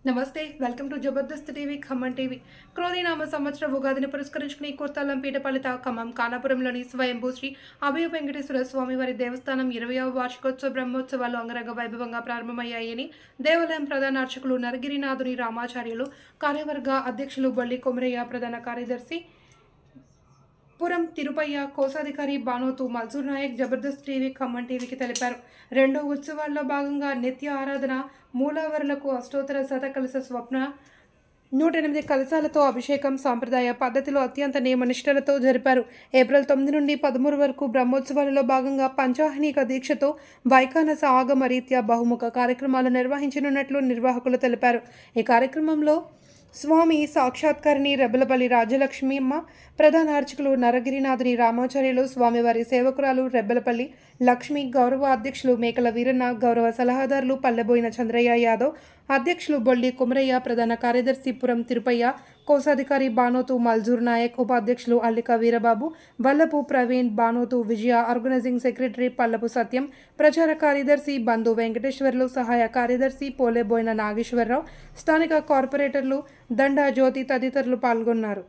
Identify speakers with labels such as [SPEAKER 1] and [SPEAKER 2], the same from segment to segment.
[SPEAKER 1] నమస్తే welcome to Jabardasth TV Khammam TV క్రోధీనామ సంవత్సర ఉగాదిని పురస్కరించుకుని కొత్తలం పీఠపాలిత ఖమ్మం కానాపురంలోని స్వయంభూ శ్రీ అభయ వెంకటేశ్వర స్వామి వారి దేవస్థానం ఇరవయవ వార్షికోత్సవ బ్రహ్మోత్సవాలు అంగరంగ వైభవంగా ప్రారంభమయ్యాయని దేవాలయం ప్రధాన అర్చకులు నరగిరినాథుని రామాచార్యులు కార్యవర్గ అధ్యక్షులు బల్లి కొమరయ్య ప్రధాన కార్యదర్శి పురం తిరుపయ్య కోశాధికారి బానోతు మల్సూర్ నాయక్ జబర్దస్త్ టీవీ ఖమ్మం టీవీకి తెలిపారు రెండో ఉత్సవాల్లో భాగంగా నిత్య ఆరాధన మూలావరులకు అష్టోత్తర శతకలశ స్వప్న నూట ఎనిమిది కలశాలతో అభిషేకం సాంప్రదాయ పద్ధతిలో అత్యంత నియమనిష్టలతో జరిపారు ఏప్రిల్ తొమ్మిది నుండి పదమూడు వరకు బ్రహ్మోత్సవాలలో భాగంగా పంచాహ్నిక దీక్షతో వైఖానస ఆగమ రీత్యా బహుముఖ కార్యక్రమాలు నిర్వహించనున్నట్లు నిర్వాహకులు తెలిపారు ఈ కార్యక్రమంలో స్వామి సాక్షాత్కారిణి రెబ్బలపల్లి రాజలక్ష్మి అమ్మ ప్రధాన అర్చకులు నరగిరినాథుని రామాచార్యులు స్వామివారి సేవకురాలు రెబ్బలపల్లి లక్ష్మి గౌరవ అధ్యక్షులు మేకల వీరన్న గౌరవ సలహాదారులు పల్లెబోయిన చంద్రయ్య యాదవ్ అధ్యక్షులు బొల్లి కుమరయ్య ప్రధాన కార్యదర్శి పురం తిరుపయ్య కోశాధికారి బానోతు మల్జూర్ నాయక్ ఉపాధ్యక్షులు అల్లిక వీరబాబు వల్లపు ప్రవీణ్ బానోతు విజయ ఆర్గనైజింగ్ సెక్రటరీ పల్లపు సత్యం ప్రచార కార్యదర్శి బంధు వెంకటేశ్వర్లు సహాయ కార్యదర్శి పోలేబోయిన నాగేశ్వరరావు స్థానిక కార్పొరేటర్లు దండా జ్యోతి తదితరులు పాల్గొన్నారు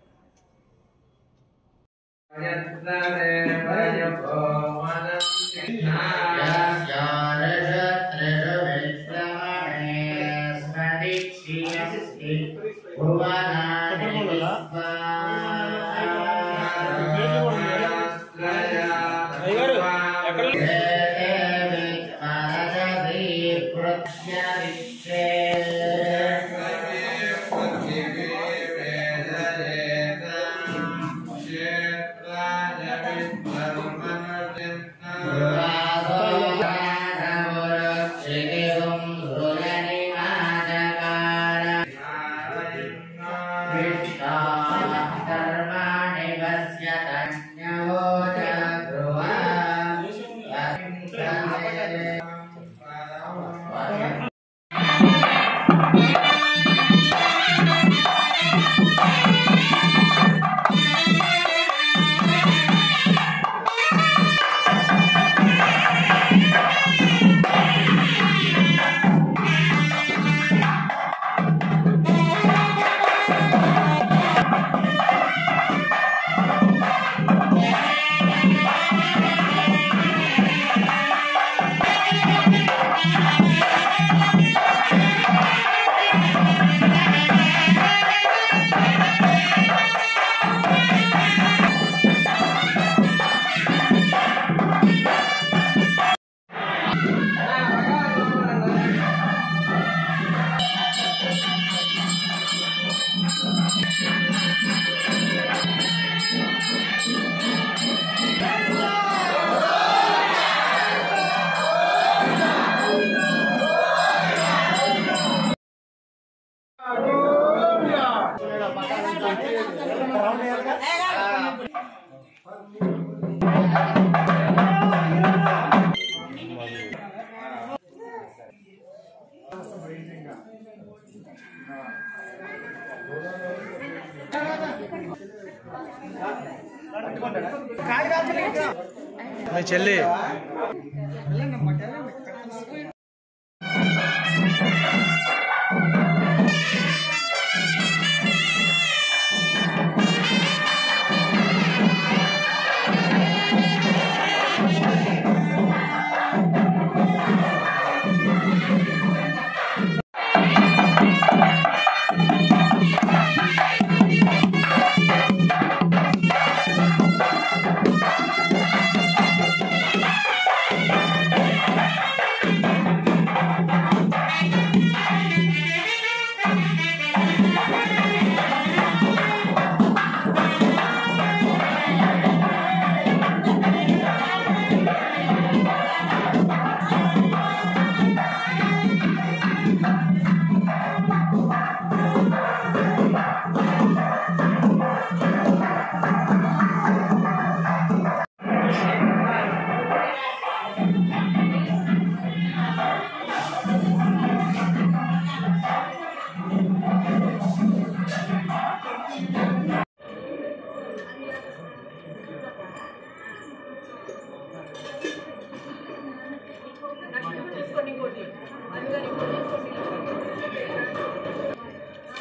[SPEAKER 2] మీ చెల్లి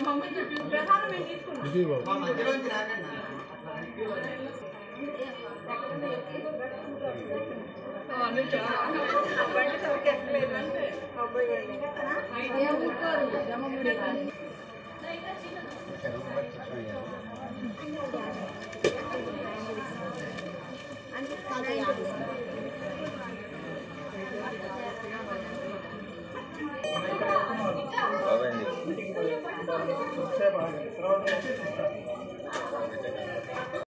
[SPEAKER 3] బాబాయ్